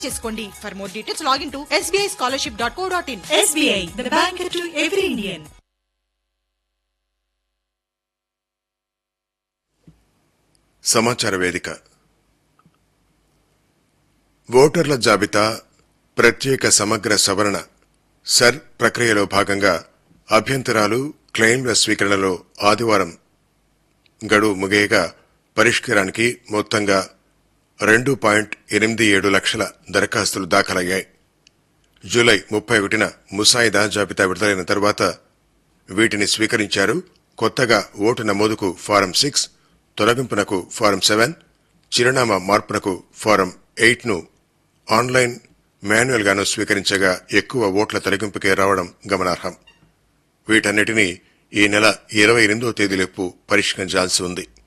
చేసుకోండి for more details login to SBI scholarship dot co dot in SBI, the bank to every Indian. సమాచార వేదిక ఓటర్ల జాబితా ప్రత్యేక సమగ్ర సవరణ సర్ ప్రక్రియలో భాగంగా అభ్యంతరాలు క్లెయిమ్ల స్వీకరణలో ఆదివారం గడువు ముగియగా పరిష్కారానికి మొత్తంగా రెండు పాయింట్ ఎనిమిది ఏడు లక్షల దరఖాస్తులు దాఖలయ్యాయి జూలై ముప్పై ఒకటిన ముసాయిదా జాబితా విడుదలైన తర్వాత వీటిని స్వీకరించారు కొత్తగా ఓటు నమోదుకు ఫారం సిక్స్ తొలగింపునకు ఫారం సెవెన్ చిరునామా మార్పునకు ఫారం ఎయిట్ ను ఆన్లైన్ మాన్యువల్ గాను స్వీకరించగా ఎక్కువ ఓట్ల తొలగింపుకే రావడం గమనార్హం వీటన్నిటినీ ఈ నెల ఇరవై ఎనిమిదో తేదీలోపు పరిష్కరించాల్సి ఉంది